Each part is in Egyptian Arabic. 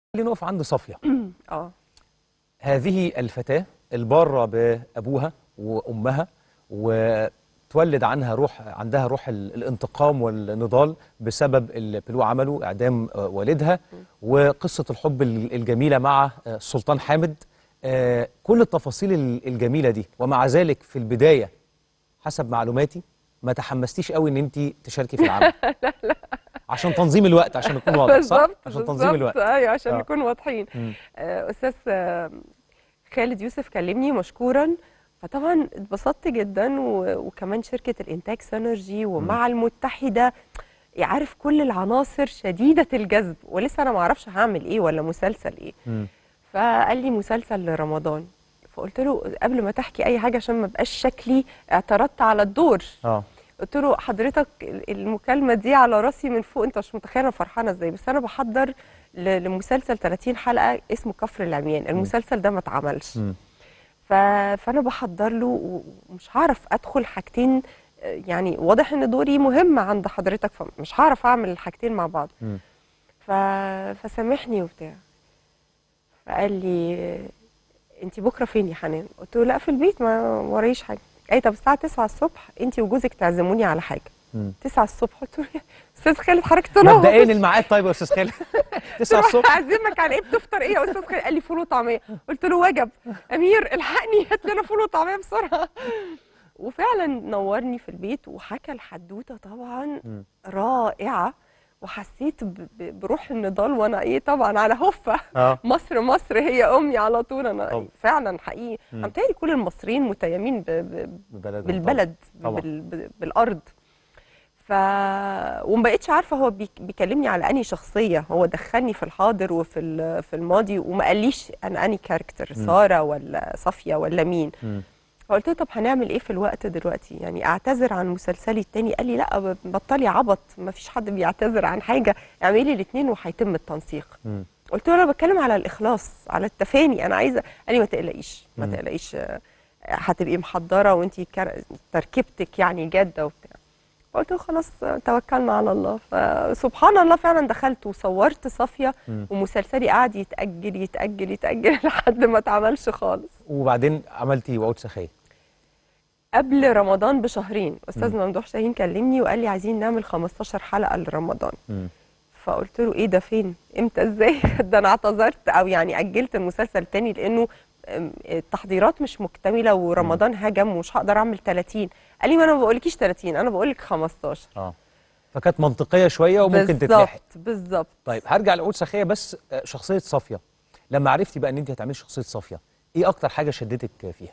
خلينا نقف عند صافية اه هذه الفتاة البارة بأبوها وأمها وتولد عنها روح عندها روح ال- الانتقام والنضال بسبب اللي بلو عمله إعدام آه، والدها وقصة الحب ال- الجميلة مع آه، السلطان حامد آه، كل التفاصيل ال- الجميلة دي ومع ذلك في البداية حسب معلوماتي ما تحمستيش قوي ان انت تشاركي في العمل لا لا عشان تنظيم الوقت عشان نكون واضح صح بالظبط عشان تنظيم بالظبط، الوقت ايوه عشان آه. نكون واضحين مم. آه، استاذ آه، خالد يوسف كلمني مشكورا فطبعا اتبسطت جدا و- وكمان شركه الانتاج سينرجي ومع المتحده يعرف كل العناصر شديده الجذب ولسه انا ما اعرفش هعمل ايه ولا مسلسل ايه مم. فقال لي مسلسل لرمضان فقلت له قبل ما تحكي اي حاجه عشان ما بقاش شكلي اعترضت على الدور اه قلت له حضرتك المكالمه دي على راسي من فوق انت مش متخيل انا فرحانه ازاي بس انا بحضر ل- لمسلسل 30 حلقه اسمه كفر العميان المسلسل ده ما اتعملش مم. ف... فانا بحضر له و- ومش هعرف ادخل حاجتين آه، يعني واضح ان دوري مهم عند حضرتك فمش هعرف اعمل الحاجتين مع بعض مم. ف... فسامحني وبتاع فقال لي انت بكره فين يا حنان قلت له لا في البيت ما ورايش حاجه قال لي طب الساعه 9 الصبح انت وجوزك تعزموني على حاجه مم. 9 الصبح قلت له يا استاذ خالد حضرتك تنور مبدئيا الميعاد طيب يا استاذ خالد 9 الصبح اعزمك على ايه بتفطر ايه يا استاذ خالد قال لي فول وطعميه قلت له وجب امير الحقني هات لنا فول وطعميه بسرعه وفعلا نورني في البيت وحكى الحدوته طبعا مم. رائعه وحسيت ب- ب- بروح النضال وانا ايه طبعا على هفه اه مصر مصر هي امي على طول انا طبعا. فعلا حقيقي مم. انا متهيألي كل المصريين متيمين ب- ب- ببلد بالبلد طبعا. بال... ب- بالارض ف وما بقتش عارفه هو بيك... بيكلمني على انهي شخصيه هو دخلني في الحاضر وفي ال... في الماضي وما قاليش انا انهي كاركتر مم. ساره ولا صافيه ولا مين مم. فقلت له طب هنعمل ايه في الوقت دلوقتي يعني اعتذر عن مسلسلي التاني قال لي لا ب- بطلي عبط ما فيش حد بيعتذر عن حاجه اعملي الاثنين وهيتم التنسيق مم. قلت له انا بتكلم على الاخلاص على التفاني انا عايزه قال لي ما تقلقيش ما مم. تقلقيش آه، هتبقي محضره وانت تركيبتك يعني جاده وبتاع قلت له خلاص آه، توكلنا على الله فسبحان الله فعلا دخلت وصورت صافيه مم. ومسلسلي قعد يتاجل يتاجل يتاجل لحد ما اتعملش خالص وبعدين عملتي وعود سخيه قبل رمضان بشهرين استاذ ممدوح شاهين كلمني وقال لي عايزين نعمل 15 حلقه لرمضان مم. فقلت له ايه ده فين امتى ازاي ده انا اعتذرت او يعني اجلت المسلسل تاني لانه أم، التحضيرات مش مكتمله ورمضان هجم ومش هقدر اعمل 30 قال لي ما انا ما بقولكيش 30 انا بقول لك 15 اه فكانت منطقيه شويه وممكن تتلحق بالظبط بالظبط طيب هرجع لعود سخيه بس آه، شخصيه صافيه لما عرفتي بقى ان انت هتعملي شخصيه صافيه ايه اكتر حاجه شدتك فيها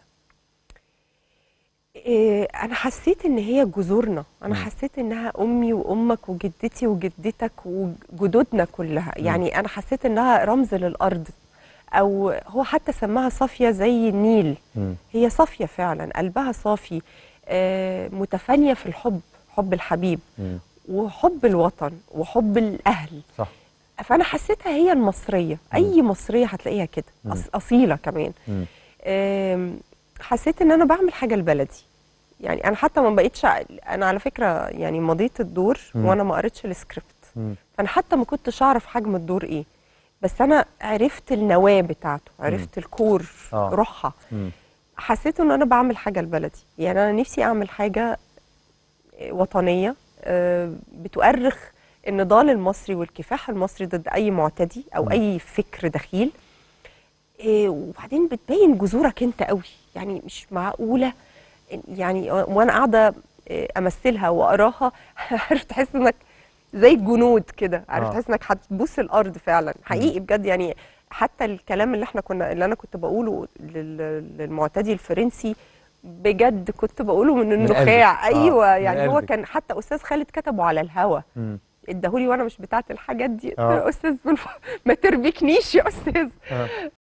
إيه انا حسيت ان هي جذورنا انا مم. حسيت انها امي وامك وجدتي وجدتك وجدودنا كلها يعني انا حسيت انها رمز للارض او هو حتى سماها صافيه زي النيل مم. هي صافيه فعلا قلبها صافي آه، متفانيه في الحب حب الحبيب مم. وحب الوطن وحب الاهل صح فانا حسيتها هي المصريه اي مصريه هتلاقيها كده مم. أص- اصيله كمان مم. آم، حسيت ان انا بعمل حاجه لبلدي يعني انا حتى ما بقيتش ع- انا على فكره يعني مضيت الدور مم. وانا ما قريتش السكريبت مم. فانا حتى ما كنتش اعرف حجم الدور ايه بس انا عرفت النواه بتاعته عرفت الكور آه. روحها مم. حسيت ان انا بعمل حاجه لبلدي يعني انا نفسي اعمل حاجه وطنيه آه، بتؤرخ النضال المصري والكفاح المصري ضد اي معتدي او مم. اي فكر دخيل آه، وبعدين بتبين جذورك انت قوي يعني مش معقوله يعني وانا قاعده آه، امثلها واقراها عارف تحس انك زي الجنود كده عارف آه. تحس انك هتبوس الارض فعلا حقيقي بجد يعني حتى الكلام اللي احنا كنا اللي انا كنت بقوله لل- للمعتدي الفرنسي بجد كنت بقوله من قلبك. النخاع آه، ايوه من يعني هو قلبك. كان حتى استاذ خالد كتبه على الهوا مم. اداهولي وانا مش بتاعت الحاجات دي قلت آه. له يا استاذ من ف- ما تربكنيش يا استاذ آه.